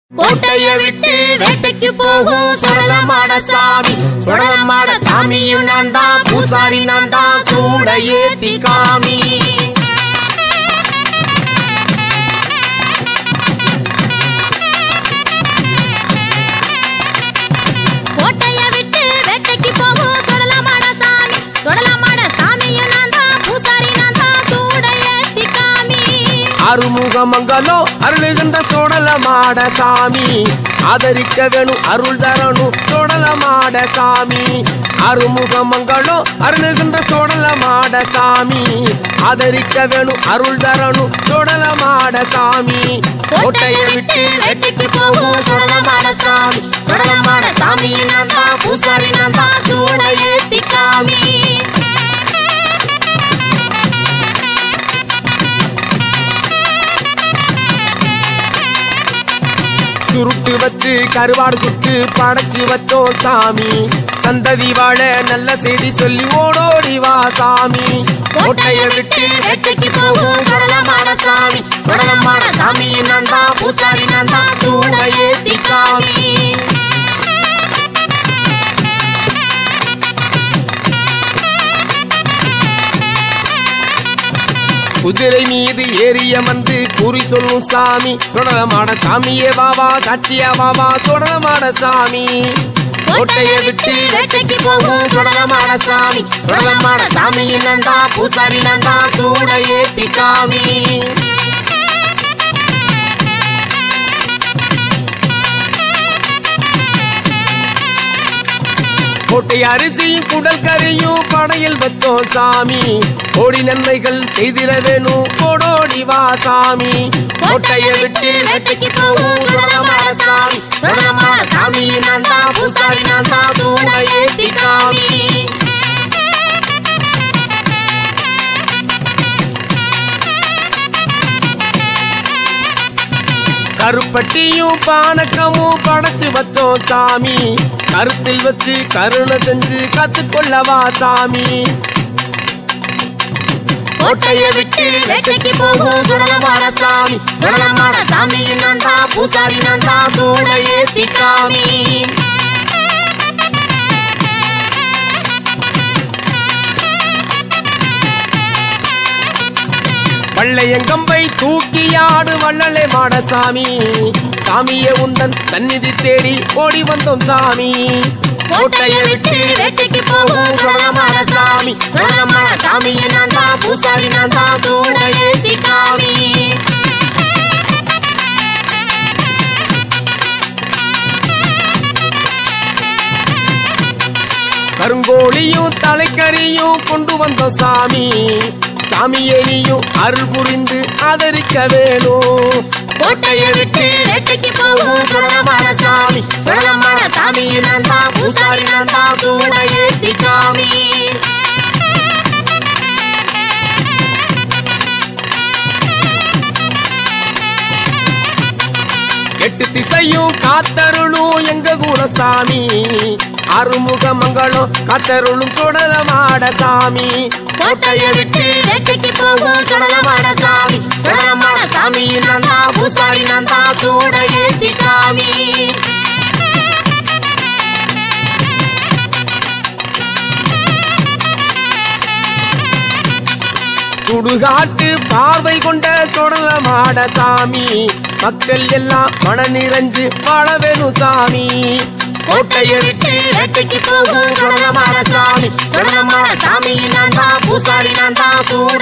கோட்டைய விட்டு வேட்டைக்கு போகும் சுடலமாட சாமி சுடலமாட சாமியும் நான் தான் பூசாரி நான் தான் சூட ஏத்தி காமி கோட்டைய விட்டு வேட்டைக்கு போகும் சுடலமாட சாமி சுடலமாட சாமியும் நான் தான் பூசாரி நான் தான் சூட ஏத்தி காமி அருமுகமங்கலோ அருளுகின்ற சோடலமாட சாமி ஆதரிக்க வேணும் அருள் தரணும் சோடலமாட சாமி அருமுகமங்களோ அருளுகின்ற சோடலமாட சாமி ஆதரிக்க வேணும் அருள் தரணும் சோடலமாட சாமி கோட்டைய விட்டு வேட்டைக்கு போகும் சுடலமாட சாமி சுடலமாட சாமியும் நான் தான் பூசாரி நான் தான் சூட ஏத்தி காமி சுருட்டு வச்சு கருவாடு சுட்டு படைச்சு வச்சோம் சாமி சந்ததி வாழ நல்ல செய்தி சொல்லி ஓடோடி வா சாமி கோட்டைய விட்டு வேட்டைக்கு போகும் சுடலமாட சாமி சுடலமாட சாமியும் நான் தான் பூசாரி நான் தான் சூட ஏத்தி காமி குதிரை மீது ஏறிய வந்து குறி சொல்லும் சாமி சுடலமாட சாமியே வாவா சாட்சியா வாவா சுடலமாட சாமி கோட்டைய விட்டு வேட்டைக்கு போகும் சுடலமாட சாமி சுடலமாட சாமியும் நான் தான் பூசாரி நான் தான் சூட ஏத்தி காமி கோட்டை அரிசியும் குடல் கறியும் படையில் வச்சோம் சாமி கோடி நன்மைகள் செய்திட வேணும் கோடோடி வா சாமி கோட்டைய விட்டு வேட்டைக்கு போகும் சுடலமாட சாமி சுடலமாட சாமியும் நான் தான் பூசாரி நான் தான் சூட ஏத்தி காமி கருப்பட்டியும் பானக்கமும் படைச்சு வச்சோம் சாமி கருத்தில் வச்சு கருணை செஞ்சு கத்துக்கொள்ளவா சாமி கோட்டைய விட்டு வேட்டைக்கு போகும் சுடலமாட சாமி சுடலமாட சாமியும் நான் தான் பூசாரி நான் தான் சூட ஏத்தி காமி வள்ளையங்கம்பை தூக்கியாடு வள்ளலை மாட சாமி சாமியே உந்தன் சந்நிதி தேடி ஓடி வந்தோம் சாமி கோட்டைய விட்டு வேட்டைக்கு போகும் சுடலமாட சாமி சுடலமாட சாமியும் நான் தான் பூசாரி நான் தான் சூட ஏத்தி காமி கருங்கோழியும் தலைக்கறியும் கொண்டு வந்தோம் சாமி சாமியே நீயும் அருள் புரிந்து ஆதரிக்க வேணும் கோட்டைய விட்டு வேட்டைக்கு போகும் சுடலமாட சாமி சுடலமாட சாமியும் நான் தான் பூசாரி நான் தான் சூட ஏத்தி காமி எட்டு திசையும் காத்தருளும் எங்க குலசாமி அருமுக மங்களம் காத்தருளும் சுடலமாட சாமி கோட்டைய விட்டு வேட்டைக்கு போகும் சுடலமாட சாமி சுடலமாட சாமியும் நான் தான் பூசாரி நான் தான் சூட ஏத்தி காமி சுடுகாட்டு பார்வை கொண்ட சுடலமாட சாமி மக்கள் எல்லாம் மன நிறைஞ்சு வாழ வேணும் சாமி கோட்டைய விட்டு வேட்டைக்கு போகும் சுடலமாட சாமி சுடலமாட சாமியும் நான் தான் பூசாரி நான் தான் சூட